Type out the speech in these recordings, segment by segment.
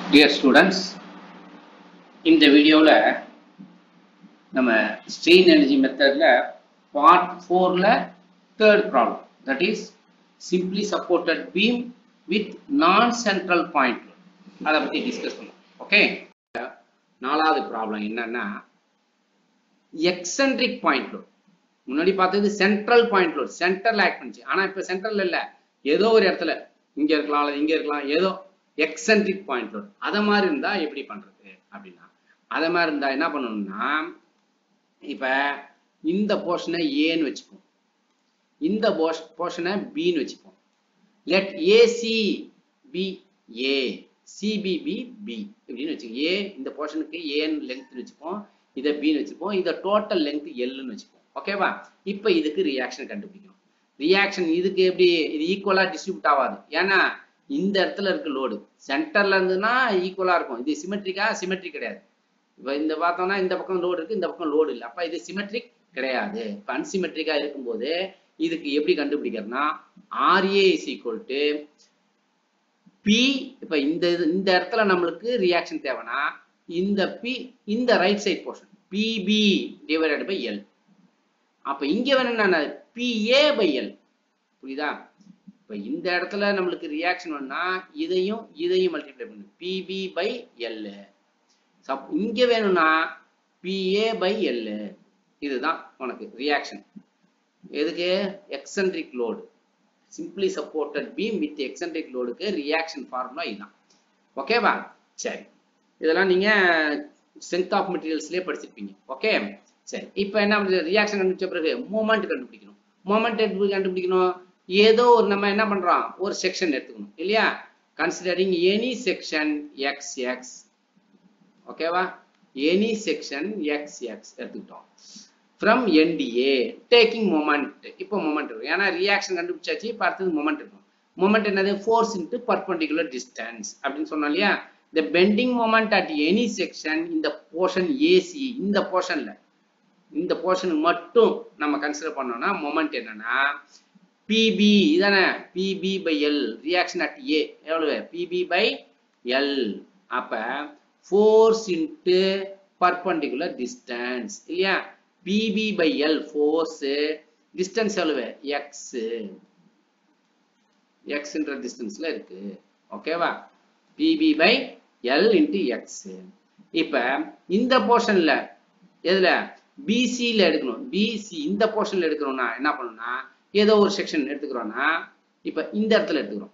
Dear students இந்த வீடியோவில் நம்ம ஸ்ட்ரெயின் எனர்ஜி மெத்தடில் பார்ட் ஃபோரில் third problem that is simply supported beam with non central point அதை பற்றி டிஸ்கஸ் பண்ணுவோம் ஓகே நாலாவது ப்ராப்ளம் என்னன்னா எக்ஸென்ட்ரிக் பாயிண்ட் லோட் முன்னாடி பார்த்தது சென்ட்ரல் பாயிண்ட் லோட் சென்டர்ல ஆக்ட் பண்ணுச்சு ஆனா இப்ப சென்ட்ரல்ல இல்ல ஏதோ ஒரு இடத்துல இங்க இருக்கலாம் அல்லது இங்க இருக்கலாம் ஏதோ எக்ஸென்ட்ரிக் பாயிண்ட் லோட் அத மாதிரி இருந்தா எப்படி பண்றது அப்படின்னா அத மாதிரி இருந்தா என்ன பண்ணணும்னா இப்ப இந்த போர்ஷனை ஏன்னு வச்சுப்போம் இந்த போர்ஷனை பின்னு வச்சுப்போம் let AC be A CB be B இப்படின்னு வச்சுக்கோங்க ஏ இந்த போர்ஷனுக்கு ஏன்னு லென்த் வச்சுப்போம் இதை பின்னு வச்சுப்போம் இதை டோட்டல் லென்த் எல்லுன்னு வச்சுப்போம் ஓகேவா இப்போ இதுக்கு ரியாக்ஷன் கண்டுபிடிக்கணும் ரியாக்ஷன் இதுக்கு எப்படி இது ஈக்குவலா டிஸ்ட்ரிபியூட் ஆகாது ஏன்னா இந்த இடத்துல இருக்கு லோடு சென்டர்ல இருந்துன்னா ஈக்குவலா இருக்கும் இது சிமெட்ரிக்கா சிமெட்ரிக் கிடையாது இப்போ இந்த பார்த்தோம்னா இந்த பக்கம் லோடு இருக்கு இந்த பக்கம் லோடு இல்லை அப்ப இது சிமெட்ரிக் கிடையாது இப்போ அன்சிமெட்ரிக்கா இருக்கும்போது இதுக்கு எப்படி கண்டுபிடிக்கிறதுனா RA is equal to B இப்ப இந்த இந்த இடத்துல நம்மளுக்கு ரியாக்ஷன் தேவைன்னா இந்த பி இந்த right side portion PB divided by L அப்ப இங்க வேணும்னா பிஏ பை எல் புரியுதா இப்ப இந்த இடத்துல நம்மளுக்கு ரியாக்ஷன் வேணும்னா இதையும் இதையும் மல்டிப்ளை பண்ணு பிபி பை எல் இங்க வேணும்னா பிஏ பை எல் இதுதான் உனக்கு ரியாக்ஷன் எதுக்கு eccentric load simply supported beam with eccentric லோடுக்கு ரியாக்ஷன் ஃபார்முலா இதுதான் ஓகேவா சரி இதெல்லாம் நீங்க ஸ்ட்ரென்த் ஆஃப் மெட்டீரியல்ஸ்லயே படிச்சிருப்பீங்க ஓகே சரி இப்போ என்ன பண்ணுறது ரியாக்ஷன் கண்டுபிடிச்ச பிறகு மூமெண்ட் கண்டுபிடிக்கணும் மூமெண்ட் எப்படி கண்டுபிடிக்கணும் ஏதோ ஒரு நம்ம என்ன பண்றோம் ஒரு செக்ஷன் எடுத்துக்கணும் இல்லையா considering any section X X ஓகேவா எனி செக்ஷன் எக்ஸ் எக்ஸ் எடுத்துக்கிட்டோம் ஃப்ரம் என்டிஏ டேக்கிங் மொமெண்ட் இப்போ மொமெண்ட் இருக்கும் ஏன்னா ரியாக்ஷன் கண்டுபிடிச்சாச்சு இப்போ அடுத்தது மொமெண்ட் இருக்கும் மொமெண்ட் என்னது ஃபோர்ஸ் இன்ட்டு பர்பண்டிகுலர் டிஸ்டன்ஸ் அப்படின்னு சொன்னோம் இல்லையா the bending moment at any section இந்த portion AC இந்த போர்ஷன்ல இந்த போர்ஷன் மட்டும் நம்ம கன்சிடர் பண்ணோம்னா மொமெண்ட் என்னன்னா PB இதானே PB by L reaction at A எவ்வளவு PB by L அப்ப ஃபோர்ஸ் இன்ட்டு பர்பண்டிகுலர் டிஸ்டன்ஸ் இல்லையா PB by L force distance எவ்வளவு X எக்ஸ்ன்ற டிஸ்டன்ஸ்ல இருக்கு ஓகேவா PB by L into X இப்ப இந்த போர்ஷன்ல எதுல பிசில எடுக்கணும் பிசி இந்த போர்ஷன்ல எடுக்கணும்னா என்ன பண்ணணும்னா ஏதோ ஒரு செக்ஷன் எடுத்துக்கிறோம்னா இப்ப இந்த இடத்துல எடுத்துக்கிறோம்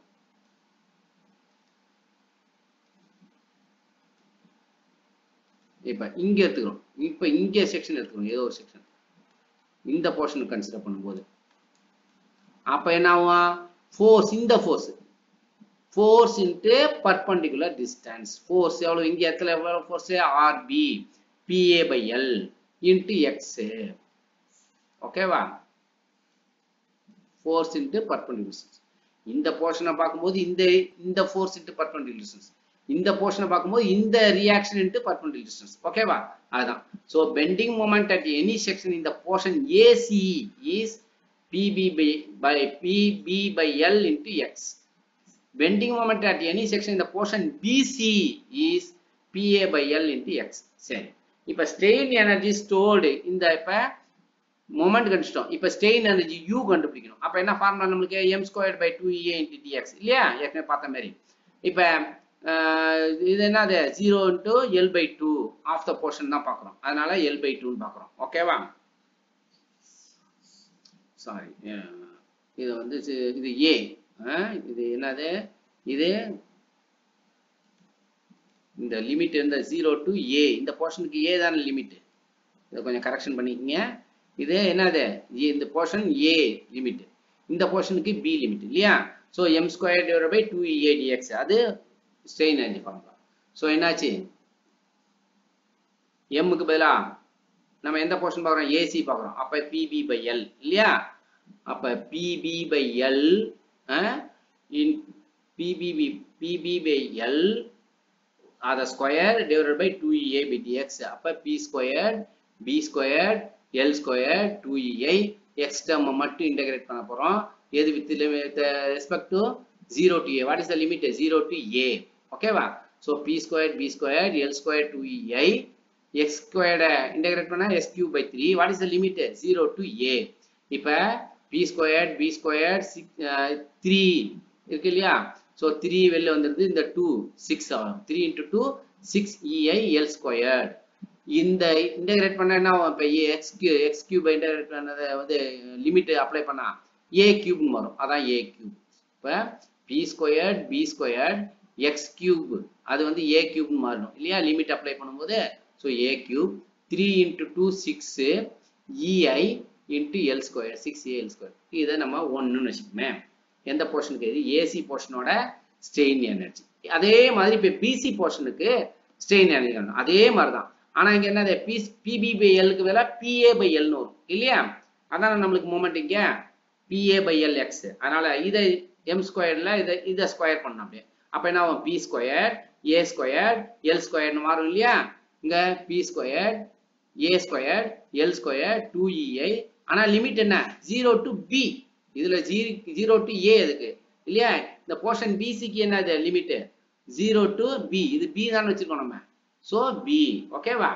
இப்ப இங்க எடுத்துக்கிறோம் இப்ப இங்க செக்ஷன் எடுத்துக்கிறோம் ஏதோ ஒரு செக்ஷன் இந்த போர்ஷனுக்கு கன்சிடர் பண்ணும்போது அப்ப என்ன ஆகும் ஃபோர்ஸ் இந்த force force into perpendicular distance force எவ்வளோ இங்கே இடத்துல எவ்வளோ force RB PA by L into X ஓகேவா ஃபோர்ஸ் இன்ட்டு பர்பண்டிகுலர் டிஸ்டன்ஸ் இந்த போர்ஷனை பார்க்கும்போது இந்த இந்த ஃபோர்ஸ் இன்ட்டு பர்பண்டிகுலர் டிஸ்டன்ஸ் இந்த போர்ஷனை பார்க்கும்போது இந்த ரியாக்ஷன் இன்ட்டு பர்பண்டிகுலர் டிஸ்டன்ஸ் ஓகேவா அதுதான் so bending moment at any section இந்த portion AC is PB by by PB by L into X bending moment at any section in the portion BC is PA by L into X. சரி இப்ப strain energy stored இந்த இப்ப moment கண்டுச்சிட்டோம் இப்ப strain energy U கண்டுபிடிக்கணும் அப்ப என்ன formula நம்மளுக்கு m squared by 2EA into dx இல்லையா ஏற்கனவே பார்த்த மாதிரி இப்ப இது என்னது 0 into L by 2 of the portion தான் பார்க்குறோம் அதனால L by 2 பார்க்குறோம் ஓகேவா சாரி இது வந்து இது A இது என்னது இது இந்த லிமிட் இந்த ஜீரோ டு ஏ இந்த போர்ஷனுக்கு ஏ தானே லிமிட் இதை கொஞ்சம் கரெக்ஷன் பண்ணிக்கங்க இது என்னது இந்த போர்ஷன் ஏ லிமிட் இந்த போர்ஷனுக்கு பி லிமிட் இல்லையா so M square divide by two A DX அது ஸ்ட்ரெயின் எனர்ஜி ஃபார்முலா ஸோ என்னாச்சு எம்முக்கு பதிலா நம்ம எந்த போர்ஷன் பார்க்குறோம் ஏசி பார்க்குறோம் அப்போ பிபி பை எல் இல்லையா அப்போ PB by L in PB, PB by L are the square divided by 2EA by dx. அப்ப P squared, B squared, L squared, 2EA, x term மட்டும் integrate பண்ண போறோம். எது with respect to 0 to A. What is the limit? 0 to A. ஓகேவா so P square B square L square two EI X ஸ்கொயர்டை integrate பண்ணால் S cube by three what is the limit zero to A இப்போ P square B square six three இருக்கு இல்லையா so three வெளில வந்துருது இந்த two six ஆகும் three into two six EI L squared இந்த இன்டகிரேட் பண்ண என்ன ஆகும் இப்போ X Q X cube integrate பண்ணதை வந்து லிமிட் அப்ளை பண்ணா ஏ கியூப்னு வரும் அதான் ஏ கியூப் இப்போ P squared B squared X cube அது வந்து ஏ கியூப்னு மாறணும் இல்லையா லிமிட் அப்ளை பண்ணும்போது so A cube three into two six EI into L square six A L square இதை நம்ம ஒன்றுன்னு வச்சுக்கோமே எந்த போர்ஷனுக்கு இது ஏசி போர்ஷனோட ஸ்ட்ரெயின் எனர்ஜி அதே மாதிரி இப்போ பிசி போர்ஷனுக்கு ஸ்ட்ரெயின் எனர்ஜி வரணும் அதே மாதிரி தான் ஆனால் இங்கே என்னது பி பிபி பை எல்லுக்கு வேலை பிஏ பை எல்னு வரும் இல்லையா அதான் நம்மளுக்கு மூமெண்ட் இங்கே பிஏ பை எல் எக்ஸ் அதனால இதை எம் ஸ்கொயர்ல இதை இதை ஸ்கொயர் பண்ணணும் அப்படியே அப்போ என்ன ஆகும் P square A square L ஸ்கொயர்னு மாறும் இல்லையா இங்க P square A square L square two EI ஆனால் லிமிட் என்ன ஜீரோ டு பி இதுல ஜீரோ டு ஏ எதுக்கு இல்லையா இந்த போர்ஷன் பிசிக்கு என்ன இது லிமிட் ஜீரோ டு பி இது பி தான் வச்சிருக்கோம் நம்ம ஸோ பி ஓகேவா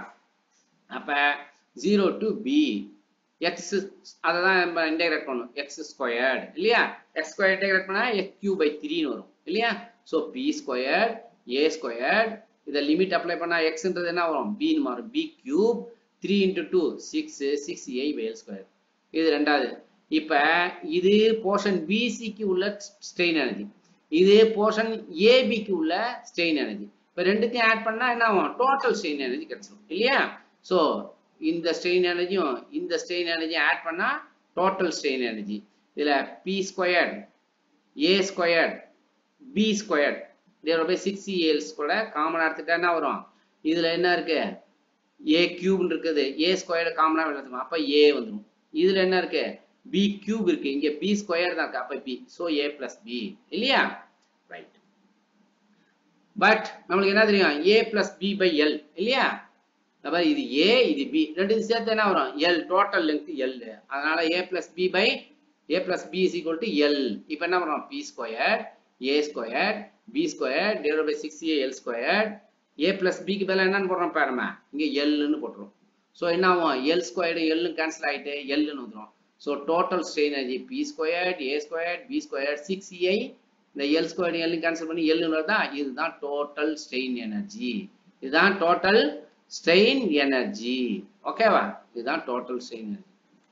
அப்ப ஜீரோ டு பி எக்ஸ் அதை தான் நம்ம இன்டெகிரேட் பண்ணணும் எக்ஸ் ஸ்கொயர்டு இல்லையா எக்ஸ் ஸ்கொயர் இன்டெகிரேட் பண்ணா எக்ஸ் கியூ பை த்ரீன்னு வரும் இல்லையா so P square A squared இதை லிமிட் அப்ளை பண்ணா எக்ஸ்ன்றது என்ன வரும் பின்னு மாறும் B cube three into two six six A by L square இது ரெண்டாவது இப்ப இது போர்ஷன் பிசிக்கு உள்ள ஸ்ட்ரெயின் எனர்ஜி இது போர்ஷன் ஏபிக்கு உள்ள ஸ்ட்ரெயின் எனர்ஜி இப்போ ரெண்டுத்தையும் ஆட் பண்ணா என்ன ஆகும் டோட்டல் ஸ்ட்ரெயின் எனர்ஜி கிடைச்சிடும் இல்லையா ஸோ இந்த ஸ்ட்ரெயின் எனர்ஜியும் இந்த ஸ்ட்ரெயின் எனர்ஜியும் ஆட் பண்ணா டோட்டல் ஸ்ட்ரெயின் எனர்ஜி இதுல P squared A squared B squared இதோட போய் சிக்ஸ் ஏல் கூட காமன் எடுத்துட்டா என்ன வரும் இதுல என்ன இருக்கு ஏ கியூப்னு இருக்குது ஏ ஸ்கொயர்டு காமனா எழுதுமா அப்ப ஏ வந்துடும் இதுல என்ன இருக்கு பி கியூப் இருக்கு இங்க பி ஸ்கொயர் தான் இருக்கு அப்ப P so A plus B இல்லையா ரைட் பட் நம்மளுக்கு என்ன தெரியும் A plus B by L இல்லையா அப்ப இது ஏ இது பி ரெண்டு சேர்த்து என்ன வரும் எல் டோட்டல் லென்த் எல் அதனால A plus B by A plus B is equal to L இப்போ என்ன வரும் P square A square B square divide by six A L square A plus பிக்கு பதிலாக என்னன்னு போடுறோம் பாருமா இங்க எல்னு போட்டுரும் ஸோ என்ன ஆகும் எல் ஸ்கொயர்டு எல்னு கேன்சல் ஆயிட்டு எல்னு வந்துடும் so total strain energy P squared A squared B squared six A இந்த எல் ஸ்கொயர்டு எல் கேன்சல் பண்ணி எல்னு வருதா இதுதான் டோட்டல் ஸ்ட்ரெயின் எனர்ஜி இதுதான் டோட்டல் ஸ்ட்ரெயின் எனர்ஜி ஓகேவா இதுதான் டோட்டல் ஸ்ட்ரெயின் எனர்ஜி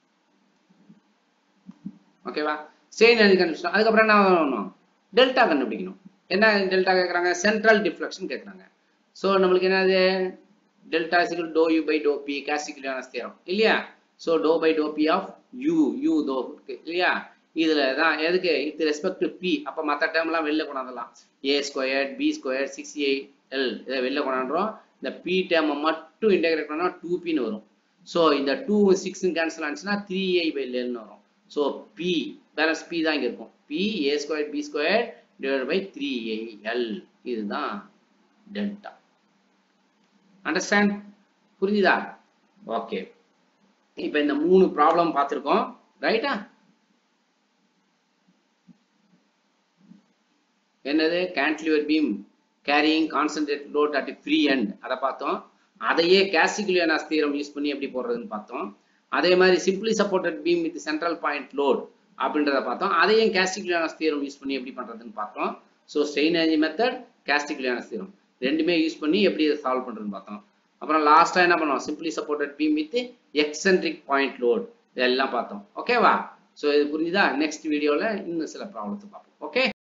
ஓகேவா ஸ்ட்ரெயின் எனர்ஜி கண்டுபிடிச்சோம் அதுக்கப்புறம் என்ன பண்ணணும் டெல்டா கண்டுபிடிக்கணும் என்ன டெல்டா கேட்குறாங்க சென்ட்ரல் டிஃப்ளெக்ஷன் கேட்குறாங்க ஸோ நம்மளுக்கு என்னது டெல்டா சிக்கல் do U by do P காசிக்கலான தேரம் இல்லையா so do by do P of U U தோ இருக்கு இல்லையா இதுல தான் எதுக்கு இது ரெஸ்பெக்ட் டு பி அப்போ மற்ற டேர்ம்லாம் வெளில கொண்டாந்துடலாம் A square B square six A L இதை வெளில கொண்டாடுறோம் இந்த பி டேர்மை மட்டும் இன்டெகிரேட் பண்ணால் டூ பின்னு வரும் ஸோ இந்த டூ சிக்ஸ் கேன்சல் ஆனிச்சுன்னா த்ரீ ஏ பை எல்னு வரும் ஸோ பி பேலன்ஸ் பி தான் இங்கே இருக்கும் P A square B square divide by three A L இதுதான் டெல்டா அண்டர்ஸ்டாண்ட் புரிஞ்சுதா ஓகே இப்போ இந்த மூணு ப்ராப்ளம் பார்த்துருக்கோம் ரைட்டா என்னது cantilever beam carrying concentrate load at free end அதை பார்த்தோம் அதையே கேசிகுலியனாஸ் தீரம் யூஸ் பண்ணி எப்படி போடுறதுன்னு பார்த்தோம் அதே மாதிரி simply supported beam with central point load அப்படின்றத பார்த்தோம் அதையும் கேஸ்டிகுலியானஸ் தீரம் யூஸ் பண்ணி எப்படி பண்றதுன்னு பார்த்தோம் so strain energy method Castigliano's theorem ரெண்டுமே யூஸ் பண்ணி எப்படி இதை சால்வ் பண்றதுன்னு பார்த்தோம் அப்புறம் லாஸ்டா என்ன பண்ணோம் simply supported beam with eccentric point load இதெல்லாம் பார்த்தோம் ஓகேவா ஸோ இது புரிஞ்சுதா நெக்ஸ்ட் வீடியோவில் இன்னும் சில ப்ராப்ளத்தை பார்ப்போம் ஓகே